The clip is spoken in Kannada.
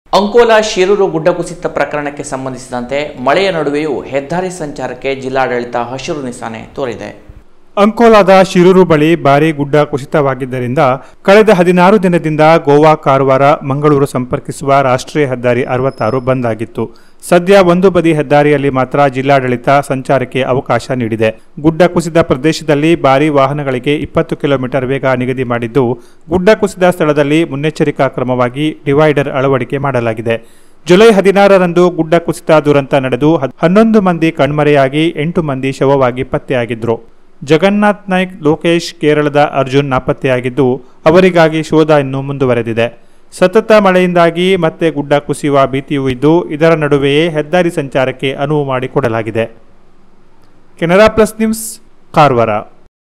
ಅಂಕೋಲಾ ಶಿರೂರು ಗುಡ್ಡ ಕುಸಿತ ಪ್ರಕರಣಕ್ಕೆ ಸಂಬಂಧಿಸಿದಂತೆ ಮಳೆಯ ನಡುವೆಯೂ ಹೆದ್ದಾರಿ ಸಂಚಾರಕ್ಕೆ ಜಿಲ್ಲಾಡಳಿತ ಹಸಿರು ನಿಶಾನೆ ತೋರಿದೆ ಅಂಕೋಲಾದ ಶಿರೂರು ಬಳಿ ಭಾರೀ ಗುಡ್ಡ ಕುಸಿತವಾಗಿದ್ದರಿಂದ ಕಳೆದ ಹದಿನಾರು ದಿನದಿಂದ ಗೋವಾ ಕಾರವಾರ ಮಂಗಳೂರು ಸಂಪರ್ಕಿಸುವ ರಾಷ್ಟ್ರೀಯ ಹೆದ್ದಾರಿ ಅರವತ್ತಾರು ಬಂದ್ ಆಗಿತ್ತು ಸದ್ಯ ಒಂದು ಬದಿ ಹೆದ್ದಾರಿಯಲ್ಲಿ ಮಾತ್ರ ಜಿಲ್ಲಾಡಳಿತ ಸಂಚಾರಕ್ಕೆ ಅವಕಾಶ ನೀಡಿದೆ ಗುಡ್ಡ ಕುಸಿದ ಪ್ರದೇಶದಲ್ಲಿ ಭಾರೀ ವಾಹನಗಳಿಗೆ ಇಪ್ಪತ್ತು ಕಿಲೋಮೀಟರ್ ವೇಗ ನಿಗದಿ ಮಾಡಿದ್ದು ಗುಡ್ಡ ಕುಸಿದ ಸ್ಥಳದಲ್ಲಿ ಮುನ್ನೆಚ್ಚರಿಕಾ ಕ್ರಮವಾಗಿ ಡಿವೈಡರ್ ಅಳವಡಿಕೆ ಮಾಡಲಾಗಿದೆ ಜುಲೈ ಹದಿನಾರರಂದು ಗುಡ್ಡ ಕುಸಿತ ದುರಂತ ನಡೆದು ಹದ್- ಹನ್ನೊಂದು ಮಂದಿ ಕಣ್ಮರೆಯಾಗಿ ಎಂಟು ಮಂದಿ ಶವವಾಗಿ ಪತ್ತೆಯಾಗಿದ್ರು ಜಗನ್ನಾಥ್ ನಾಯ್ಕ್ ಲೋಕೇಶ್ ಕೇರಳದ ಅರ್ಜುನ್ ನಾಪತ್ತೆಯಾಗಿದ್ದು ಅವರಿಗಾಗಿ ಶೋಧ ಇನ್ನೂ ಮುಂದುವರೆದಿದೆ ಸತತ ಮಳೆಯಿಂದಾಗಿ ಮತ್ತೆ ಗುಡ್ಡ ಕುಸಿಯುವ ಭೀತಿಯೂ ಇದ್ದು ಇದರ ನಡುವೆಯೇ ಹೆದ್ದಾರಿ ಸಂಚಾರಕ್ಕೆ ಅನುವು ಮಾಡಿಕೊಡಲಾಗಿದೆ ಕೆನರಾ ಪ್ಲಸ್ ನ್ಯೂಸ್ ಕಾರವಾರ